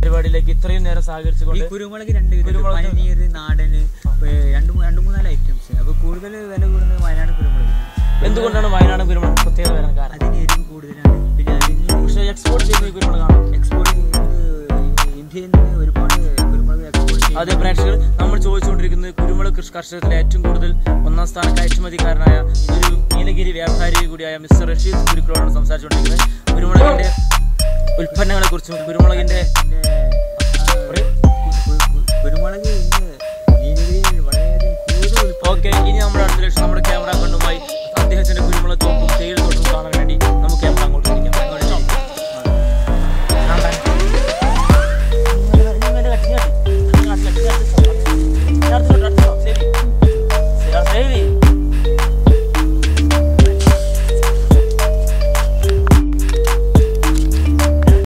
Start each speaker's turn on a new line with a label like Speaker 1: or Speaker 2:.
Speaker 1: പരിപാടിയിലേക്ക് ഇത്രയും നേരം
Speaker 2: ഈ
Speaker 1: സഹകരിച്ചുകൊണ്ട്
Speaker 2: കുരുമുളക് രണ്ട് വിധം
Speaker 1: കുരുമുളക്
Speaker 2: പനിനീർ നാടന് ഏ, രണ്ട് മൂ- രണ്ട് മൂന്നാല് ഐറ്റംസ് അപ്പൊ കൂടുതൽ വില കൂടുന്നത് വയനാട് കുരുമുളക്
Speaker 1: എന്തുകൊണ്ടാണ് വയനാട് കുരുമുളക് പ്രത്യേകത വരാൻ കാരണം
Speaker 2: അതിന് എരിവ് കൂടുതലാണ് പിന്നെ അതിന്
Speaker 1: പക്ഷേ എക്സ്പോർട്ട് ചെയ്യുന്ന ഈ കുരുമുളകാണ്
Speaker 2: എക്സ്പോർട്ട് ഇന്ത്യയിൽ നിന്ന് ഒരുപാട് കുരുമുളക് എക്സ്പോർട്ട് ചെയ്യും
Speaker 1: അതേ പ്രേക്ഷകർ നമ്മൾ ചോദിച്ചുകൊണ്ടിരിക്കുന്നത് കുരുമുളക് കൃഷി കർഷകത്തിലെ ഏറ്റവും കൂടുതൽ ഒന്നാം സ്ഥാന കയറ്റുമതിക്കാരനായ ഒരു നീലഗിരി വ്യാപാരി കൂടിയായ മിസ്റ്റർ റഷീദ് ഗുരുക്കളോടാണ് സംസാരിച്ചുകൊണ്ടിരിക്കുന്നത് കുരുമുളകിന്റെ ഉൽപ്പന്നങ്ങളെ കുറിച്ചും കുരുമുളകിന്റെ
Speaker 2: പിന്നെ ആ, കു- കു- കു- കുരുമുളക് ഇന്ന് നീലഗിരിയിൽ വളരെയധികം കൂടുതൽ ഉൽപ്പാദനം
Speaker 1: ഓക്കെ ഇനി നമ്മുടെ അടുത്ത ലക്ഷ്യം നമ്മുടെ ക്യാമറ കണ്ണുമായി അദ്ദേഹത്തിന്റെ കുരുമുളക് തോപ്പും തേയില തോട്ടവും കാണാൻ വേണ്ടി നമുക്ക് ക്യാമറ അങ്ങോട്ട്